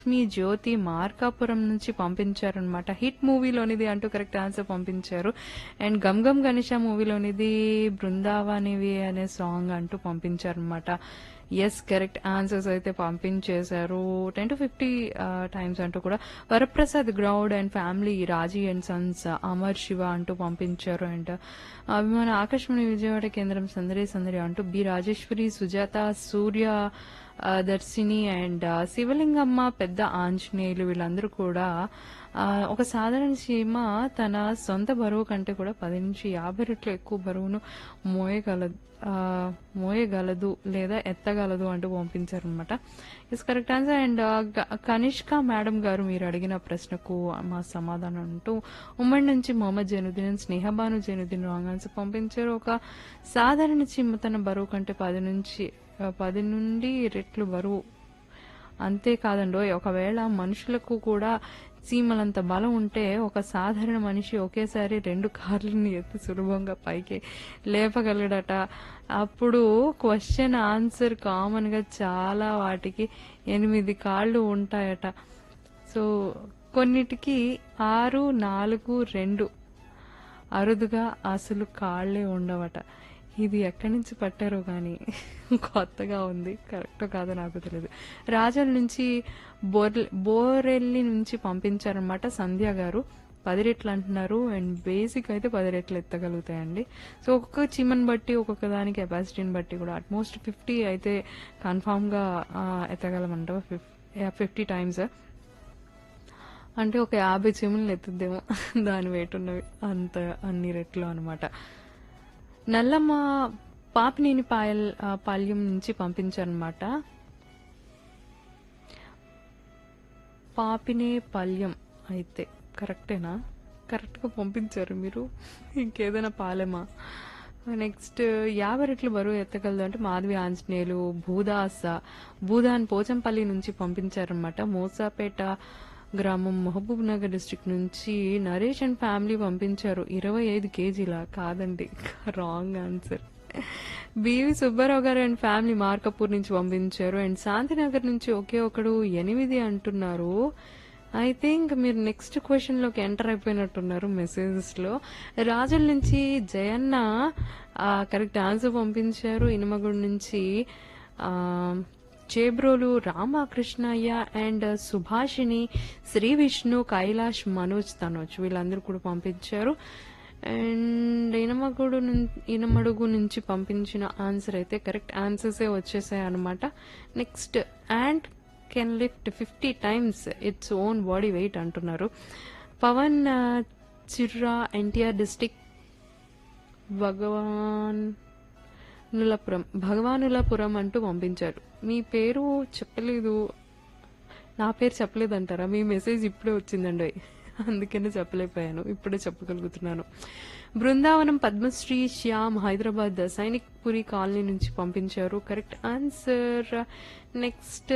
మీ జ్యోతి మార్కాపురం నుంచి పంపించారనమాట హిట్ మూవీలోనిది అంటూ కరెక్ట్ ఆన్సర్ పంపించారు అండ్ గమ్ గమ్ గణేష మూవీలోనిది బృందావనివి అనే సాంగ్ అంటూ పంపించారనమాట ఎస్ కరెక్ట్ ఆన్సర్స్ అయితే పంపించేశారు టెన్ టు ఫిఫ్టీ టైమ్స్ అంటూ కూడా వరప్రసాద్ గ్రౌడ్ and family Raji and sons Amar Shiva అంటూ పంపించారు అండ్ అభిమాన ఆకాశవాణి విజయవాడ కేంద్రం సందడి సందడి అంటూ బి రాజేశ్వరి సుజాత సూర్య ఆ, దర్శిని అండ్ ఆ, శివలింగమ్మ పెద్ద ఆంజనేయులు వీళ్ళందరూ కూడా ఆ, ఒక సాధారణ చీమ తన సొంత బరువు కంటే కూడా పది నుంచి యాభై రెట్లు ఎక్కువ బరువును మోయగలదు ఆ, మోయగలదు లేదా ఎత్తగలదు అంటూ పంపించారనమాట is correct answer and Kanishka madam garu మీరు అడిగిన ప్రశ్నకు మా సమాధానం అంటూ ఉమ్మడి నుంచి మొహమ్మద్ జైనుద్దీన్ స్నేహబాను జైనుద్దీన్ రాంగ్ ఆన్సర్ పంపించారు ఒక సాధారణ చీమ తన బరువు కంటే పది నుంచి ఆ, పది నుండి రెట్లు బరువు అంతేకాదండో ఒకవేళ మనుషులకు కూడా చీమలంత బలం ఉంటే ఒక సాధారణ మనిషి ఒకేసారి రెండు కార్లను ఎత్తి సులభంగా పైకి లేపగలడట అప్పుడు క్వశ్చన్ ఆన్సర్ కామన్ గా చాలా వాటికి ఎనిమిది కాళ్ళు ఉంటాయట సో కొన్నిటికి ఆరు నాలుగు రెండు అరుదుగా అసలు కాళ్లే ఉండవట ఇది ఎక్కడి నుంచి పట్టారో కానీ కొత్తగా ఉంది కరెక్ట్ కాదో నాకు తెలియదు రాజల్ నుంచి బోర్లె బోరెల్లి నుంచి పంపించారనమాట సంధ్య గారు పది రెట్లు అంటున్నారు అండ్ బేసిక్ అయితే పది రెట్లు ఎత్తగలుగుతాయండి సో ఒక్కొక్క చీమని బట్టి ఒక్కొక్క దాని కెపాసిటీని బట్టి కూడా అట్మోస్ట్ ఫిఫ్టీ అయితే కన్ఫామ్గా ఎత్తగలమంట ఫిఫ్టీ టైమ్స్ అంటే ఒక యాభై చీమలను ఎత్తుద్దేమో దాని వెయిట్ ఉన్నవి అంత అన్ని రెట్లు అనమాట నల్లమ్మ పాపినేని పాయల్ ఆ, పాల్యం నుంచి పంపించారనమాట పాపినే పల్యం అయితే కరెక్టేనా కరెక్ట్గా పంపించారు మీరు ఇంకేదైనా పాలెమా నెక్స్ట్ యాభై రెట్లు బరువు ఎత్తగలదు అంటే మాధవి ఆంజనేయులు భూదాస భూదాన్ పోచంపల్లి నుంచి పంపించారనమాట మోసాపేట గ్రామం మహబూబ్ నగర్ డిస్ట్రిక్ట్ నుంచి నరేష్ అండ్ ఫ్యామిలీ పంపించారు ఇరవై ఐదు కేజీల కాదండి రాంగ్ ఆన్సర్ బివి సుబ్బారావు గారు అండ్ ఫ్యామిలీ మార్కపూర్ నుంచి పంపించారు అండ్ శాంతినగర్ నుంచి ఒకే ఒకడు ఎనిమిది అంటున్నారు ఐ థింక్ మీరు నెక్స్ట్ క్వశ్చన్ లోకి ఎంటర్ అయిపోయినట్టున్నారు మెసేజెస్ లో రాజుల నుంచి జయన్న కరెక్ట్ ఆన్సర్ పంపించారు ఇనుమగుడి నుంచి ఆ, చేబ్రోలు రామకృష్ణయ్య అండ్ సుభాషిణి శ్రీ విష్ణు కైలాష్ మనోజ్ తనోజ్ వీళ్ళందరూ కూడా పంపించారు అండ్ ఇనమగుడు నుం- ఇనమడుగు నుంచి పంపించిన ఆన్సర్ అయితే కరెక్ట్ ఆన్సర్సే వచ్చేసాయి అనమాట next and can lift fifty times its own body weight అంటున్నారు పవన్ ఆ, చిర్రా ఎన్టీఆర్ డిస్టిక్ భగవాన్ నులపురం భగవానులపురం అంటూ పంపించారు మీ పేరు చెప్పలేదు నా పేరు చెప్పలేదు అంటారా మీ మెసేజ్ ఇప్పుడే వచ్చిందండి అందుకనే చెప్పలేకపోయాను ఇప్పుడే చెప్పగలుగుతున్నాను బృందావనం పద్మశ్రీ శ్యామ్ హైదరాబాద్ సైనిక్ పురి కాలనీ నుంచి పంపించారు correct answer next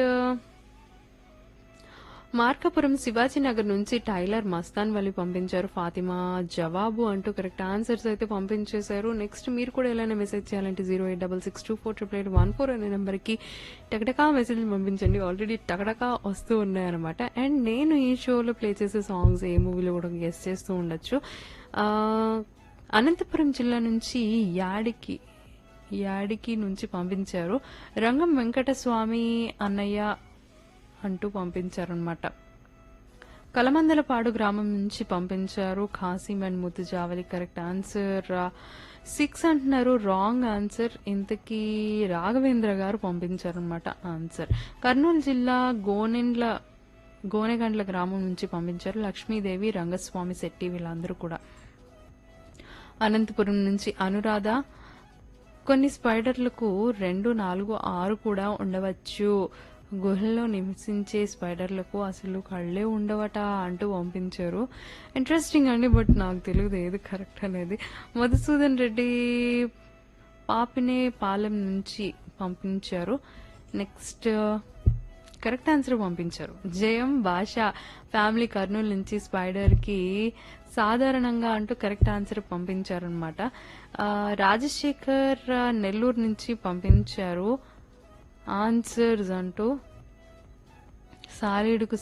Markapuram Shivaji Nagar నుంచి టైలర్ మస్తాన్ వల్లి పంపించారు ఫాతిమా జవాబు అంటూ కరెక్ట్ ఆన్సర్స్ అయితే పంపించేశారు నెక్స్ట్ మీరు కూడా ఎలా మెసేజ్ చేయాలంటే zero eight double six two four triple eight one four అనే నెంబర్కి టకటకా మెసేజ్ పంపించండి ఆల్రెడీ టకటకా వస్తూ ఉన్నాయన్నమాట అండ్ నేను ఈ షోలో ప్లే చేసే సాంగ్స్ ఏ మూవీలో కూడా గెస్ట్ చేస్తూ ఉండొచ్చు ఆ, అనంతపురం జిల్లా నుంచి యాడికి యాడికి నుంచి పంపించారు రంగం వెంకటస్వామి అన్నయ్య అంటూ పంపించారనమాట కలమందలపాడు గ్రామం నుంచి పంపించారు Khasim and Mutujavali correct answer six అంటున్నారు రాంగ్ ఆన్సర్ ఇంతకీ రాఘవేంద్ర గారు పంపించారనమాట ఆన్సర్ కర్నూలు జిల్లా గోనెండ్ల గోనెగండ్ల గ్రామం నుంచి పంపించారు లక్ష్మీదేవి రంగస్వామి శెట్టి వీళ్ళందరూ కూడా అనంతపురం నుంచి అనురాధ కొన్ని స్పైడర్లకు రెండు నాలుగు ఆరు కూడా ఉండవచ్చు గుహల్లో నివసించే స్పైడర్లకు అసలు కళ్ళే ఉండవట అంటూ పంపించారు ఇంట్రెస్టింగ్ అండి బట్ నాకు తెలియదు ఏది కరెక్ట్ అనేది మధుసూదన్ రెడ్డి పాపినే పాలెం నుంచి పంపించారు నెక్స్ట్ కరెక్ట్ ఆన్సర్ పంపించారు జయం భాష ఫ్యామిలీ కర్నూలు నుంచి స్పైడర్ కి సాధారణంగా అంటూ కరెక్ట్ ఆన్సర్ పంపించారు అనమాట రాజశేఖర్ ఆ, నెల్లూరు నుంచి పంపించారు ఆన్సర్స్ అంటూ సాలీడుకు